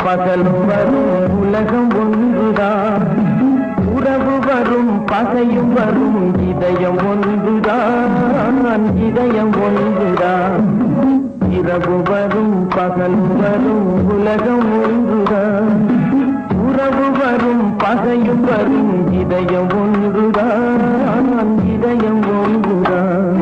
பகலும் வரும் உலகம் ஒன்றுதான் உறவு வரும் பகையும் வரும் இதயம் ஒன்றுதான் இதயம் ஒன்றுதான் இரவு வரும் பகல் வரும் உலகம் ஒன்றுதான் உறவு வரும் பகையும் வரும் இதயம் ஒன்றுதான் இதயம் ஒன்றுதான்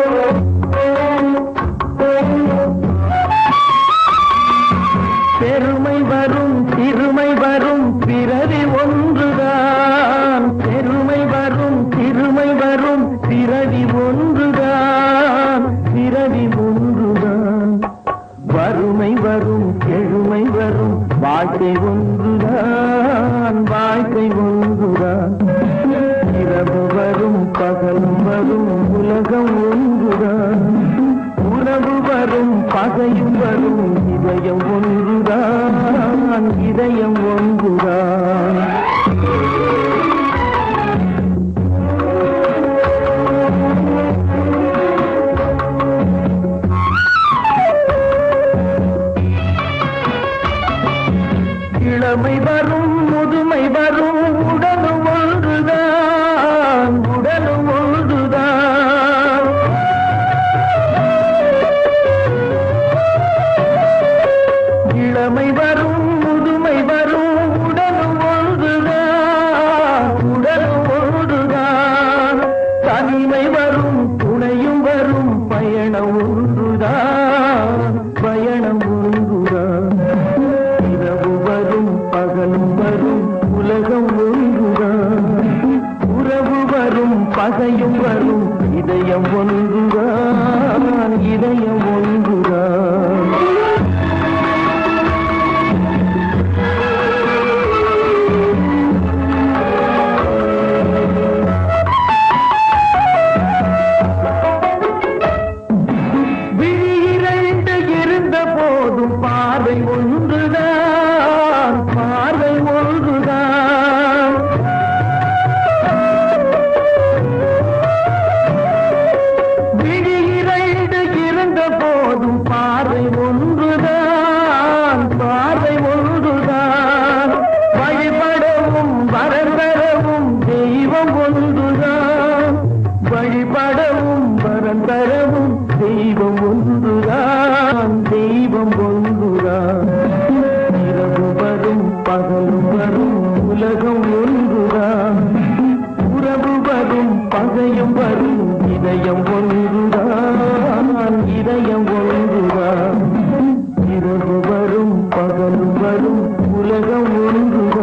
பெருமை வரும் சிறுமை வரும் பிறவி ஒன்றுதான் பெருமை வரும் சிறுமை வரும் பிறவி ஒன்றுதான் பிறவி ஒன்றுதான் வறுமை வரும் எழுமை வரும் வாழ்க்கை ஒன்றுதான் வாழ்க்கை ஒன்றுதான் இரவு வரும் பகலும் வரும் உலகம் ஒன்றுதான் உறவு வரும் பகையும் வரும் இதயம் ஒன்றுதான் இதயம் ஒன்றுதான் இளமை வரும் முதுமை வரும் உடலும் ஒன்றுதான் உடலும் ஒன்றுதான் இளமை வரும் முதுமை வரும் உடலும் ஒன்றுதான் உடலும் ஒன்றுதான் தனிமை வரும் துணையும் வரும் பயணம் ஒன்றுதான் பயணம் ஒன்றுதான் இரவு வரும் பகலும் வரும் உலகம் ஒன்றுதான் உறவு வரும் பகையும் வரும் இதயம் ஒன்றுதான் இதயம் ஒன்றுதான் விழி இரண்டு இருந்த போதும் பார்வை ஒன்றுதான் பார்வை ஒன்றுதான் விழி இரண்டு இருந்த போதும் பார்வை ஒன்றுதான் பார்வை ஒன்றுதான் வழிபடவும் வரந்தரவும் தெய்வம் ஒன்றுதான் வழிபடவும் வரந்தரவும் தெய்வம் ஒன்றுதான் தெய்வம் ஒன்றுதான் இரவு வரும் பகலும் வரும் உலகம் ஒன்றுதான் உறவு வரும் பகையும் வரும் இதயம் ஒன்றுதான் இதயம் ஒன்றுதான் இரவு வரும் பகலும் வரும் உலகம் ஒன்றுதான்